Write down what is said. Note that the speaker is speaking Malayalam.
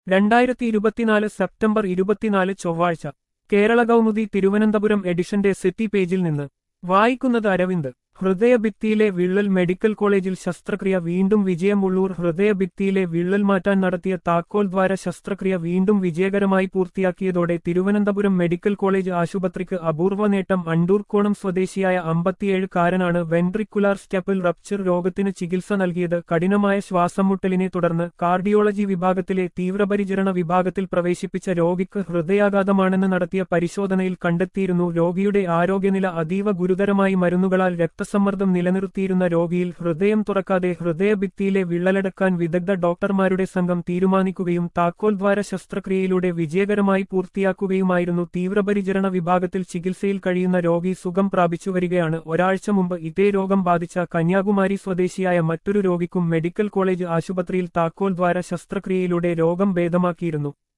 രണ്ടായിരത്തി ഇരുപത്തിനാല് സെപ്റ്റംബർ ഇരുപത്തിനാല് ചൊവ്വാഴ്ച കേരള കൗമുദി തിരുവനന്തപുരം എഡിഷന്റെ സിറ്റി പേജിൽ നിന്ന് വായിക്കുന്നത് അരവിന്ദ് ഹൃദയഭിത്തിയിലെ വിള്ളൽ മെഡിക്കൽ കോളേജിൽ ശസ്ത്രക്രിയ വീണ്ടും വിജയം ഉള്ളൂർ ഹൃദയഭിത്തിയിലെ വിള്ളൽ മാറ്റാൻ നടത്തിയ താക്കോൽ ദ്വാര ശസ്ത്രക്രിയ വീണ്ടും വിജയകരമായി പൂർത്തിയാക്കിയതോടെ തിരുവനന്തപുരം മെഡിക്കൽ കോളേജ് ആശുപത്രിക്ക് അപൂർവ നേട്ടം അണ്ടൂർക്കോണം സ്വദേശിയായ അമ്പത്തിയേഴുകാരനാണ് വെൻട്രിക്കുലാർ സ്റ്റെപ്പിൽ റപ്ചർ രോഗത്തിന് ചികിത്സ നൽകിയത് കഠിനമായ ശ്വാസംമുട്ടലിനെ തുടർന്ന് കാർഡിയോളജി വിഭാഗത്തിലെ തീവ്രപരിചരണ വിഭാഗത്തിൽ പ്രവേശിപ്പിച്ച രോഗിക്ക് ഹൃദയാഘാതമാണെന്ന് നടത്തിയ പരിശോധനയിൽ കണ്ടെത്തിയിരുന്നു രോഗിയുടെ ആരോഗ്യനില അതീവ ഗുരുതരമായി മരുന്നുകളാൽ രക്തസമ്മർദ്ദം നിലനിർത്തിയിരുന്ന രോഗിയിൽ ഹൃദയം തുറക്കാതെ ഹൃദയഭിത്തിയിലെ വിള്ളലടക്കാൻ വിദഗ്ധ ഡോക്ടർമാരുടെ സംഘം തീരുമാനിക്കുകയും താക്കോൽ ദ്വാര ശസ്ത്രക്രിയയിലൂടെ വിജയകരമായി പൂർത്തിയാക്കുകയുമായിരുന്നു തീവ്രപരിചരണ വിഭാഗത്തിൽ ചികിത്സയിൽ കഴിയുന്ന രോഗി സുഖം പ്രാപിച്ചു വരികയാണ് ഒരാഴ്ച മുമ്പ് ഇതേ രോഗം ബാധിച്ച കന്യാകുമാരി സ്വദേശിയായ മറ്റൊരു രോഗിക്കും മെഡിക്കൽ കോളേജ് ആശുപത്രിയിൽ താക്കോൽ ദ്വാര ശസ്ത്രക്രിയയിലൂടെ രോഗം ഭേദമാക്കിയിരുന്നു